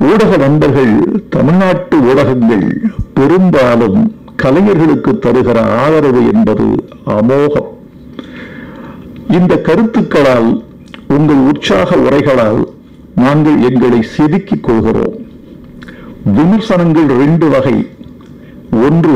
ஊடக நண்பர்கள் தமிழ்நாட்டு ஊடகங்கள் பெரும்பாலும் கலைஞர்களுக்கு தருகிற ஆதரவு என்பது அமோகம் இந்த கருத்துக்களால் உங்கள் உற்சாக உரைகளால் நாங்கள் எங்களை செதுக்கிக் கொள்கிறோம் விமர்சனங்கள் ரெண்டு வகை ஒன்று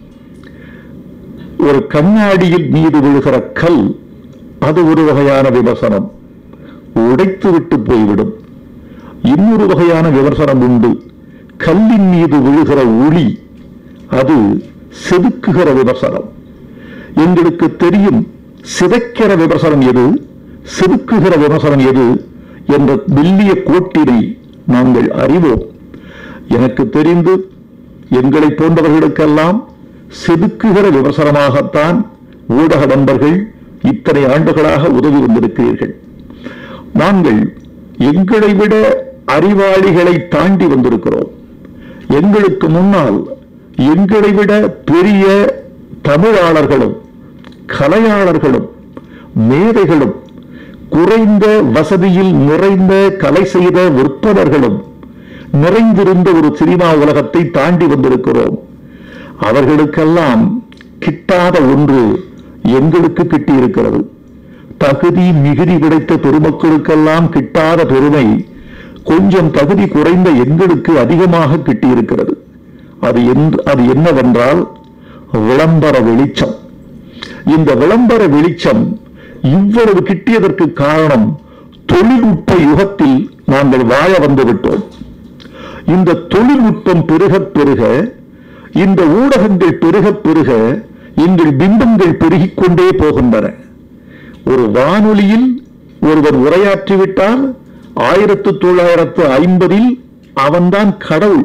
ஒரு கண்ணாடியில் மீது விழுகிற கல் அது ஒரு வகையான விமர்சனம் உடைத்து விட்டு போய்விடும் இன்னொரு வகையான விமர்சனம் உண்டு கல்லின் மீது விழுகிற ஒளி அது செதுக்குகிற விமர்சனம் எங்களுக்கு தெரியும் சிதைக்கிற விமர்சனம் எது செதுக்குகிற விமர்சனம் எது என்ற மெல்லிய கோட்டினை நாங்கள் அறிவோம் எனக்கு தெரிந்து எங்களை போன்றவர்களுக்கெல்லாம் செதுக்குகிற விமர்சனமாகத்தான் ஊடக நண்பர்கள் இத்தனை ஆண்டுகளாக உதவி வந்திருக்கிறீர்கள் நாங்கள் எங்களை விட அறிவாளிகளை தாண்டி வந்திருக்கிறோம் எங்களுக்கு முன்னால் எங்களை விட பெரிய தமிழாளர்களும் கலையாளர்களும் மேதைகளும் குறைந்த வசதியில் நிறைந்த கலை செய்த விற்பனர்களும் நிறைந்திருந்த ஒரு சினிமா உலகத்தை தாண்டி வந்திருக்கிறோம் அவர்களுக்கெல்லாம் கிட்டாத ஒன்று எங்களுக்கு கிட்டியிருக்கிறது தகுதி மிகுதி கிடைத்த பெருமக்களுக்கெல்லாம் கிட்டாத பெருமை கொஞ்சம் தகுதி குறைந்த எங்களுக்கு அதிகமாக கிட்டியிருக்கிறது அது என்- அது என்னவென்றால் விளம்பர வெளிச்சம் இந்த விளம்பர வெளிச்சம் இவ்வளவு கிட்டியதற்கு காரணம் தொழில்நுட்ப யுகத்தில் நாங்கள் வாழ வந்து விட்டோம் இந்த தொழில்நுட்பம் பெருக பெருக இந்த ஊடகங்கள் பெருக பெருக எங்கள் பிம்பங்கள் பெருகிக் கொண்டே போகின்றன ஒரு வானொலியில் ஒருவர் உரையாற்றிவிட்டால் ஆயிரத்து தொள்ளாயிரத்து ஐம்பதில் அவன்தான் கடவுள்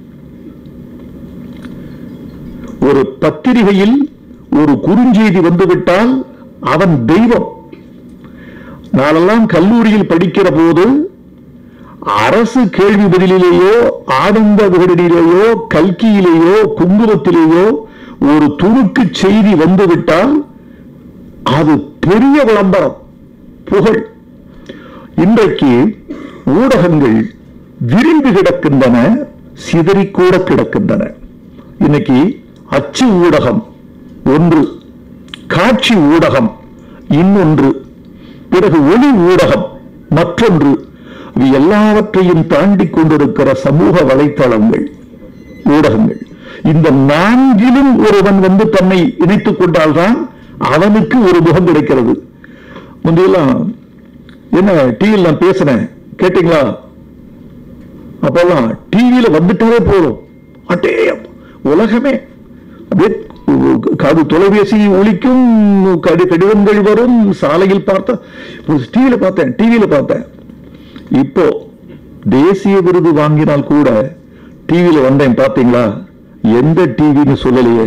ஒரு பத்திரிகையில் ஒரு குறுஞ்செய்தி வந்துவிட்டால் அவன் தெய்வம் நாளெல்லாம் கல்லூரியில் படிக்கிற போது அரசு கேள்வி பதிலிலேயோ ஆனந்த விகடனிலேயோ கல்கியிலேயோ குங்குமத்திலேயோ ஒரு துணுக்கு செய்தி வந்துவிட்டால் அது பெரிய விளம்பரம் புகழ் இன்றைக்கு ஊடகங்கள் விரிந்து கிடக்கின்றன சிதறிக்கூட கிடக்கின்றன இன்னைக்கு அச்சு ஊடகம் ஒன்று காட்சி ஊடகம் இன்னொன்று பிறகு ஒளி ஊடகம் மற்றொன்று இது எல்லாவற்றையும் தாண்டி கொண்டிருக்கிற சமூக வலைத்தளங்கள் ஊடகங்கள் இந்த நான்கிலும் ஒருவன் வந்து தன்னை இணைத்துக் கொண்டால்தான் அவனுக்கு ஒரு முகம் கிடைக்கிறது முந்தையெல்லாம் என்ன டிவியில் நான் பேசினேன் கேட்டீங்களா அப்பெல்லாம் டிவியில வந்துட்டாலே போதும் அட்டே உலகமே அப்படியே காது தொலைபேசி ஒலிக்கும் கடி கடிதங்கள் வரும் சாலையில் பார்த்த டிவியில பார்த்தேன் டிவியில பார்த்தேன் இப்போ தேசிய விருது வாங்கினால் கூட டிவியில வந்தேன் பாத்தீங்களா எந்த டிவின்னு சொல்லலையே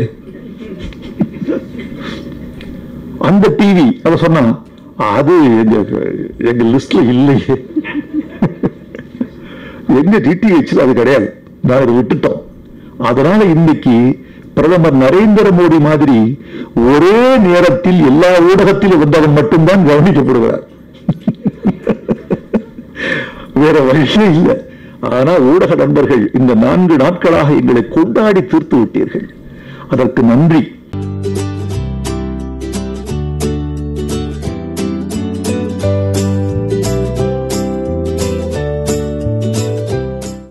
அந்த டிவி அவ சொன்னா அது எங்க எங்க லிஸ்ட்ல இல்லையே எங்க டிடிஹெச் அது கிடையாது நான் அதை விட்டுட்டோம் அதனால இன்னைக்கு பிரதமர் நரேந்திர மோடி மாதிரி ஒரே நேரத்தில் எல்லா ஊடகத்திலும் வந்தவன் மட்டும்தான் கவனிக்கப்படுகிறார் வேற வழியே இல்லை ஆனா ஊடக நண்பர்கள் இந்த நான்கு நாட்களாக எங்களை கொண்டாடி தீர்த்து விட்டீர்கள் அதற்கு நன்றி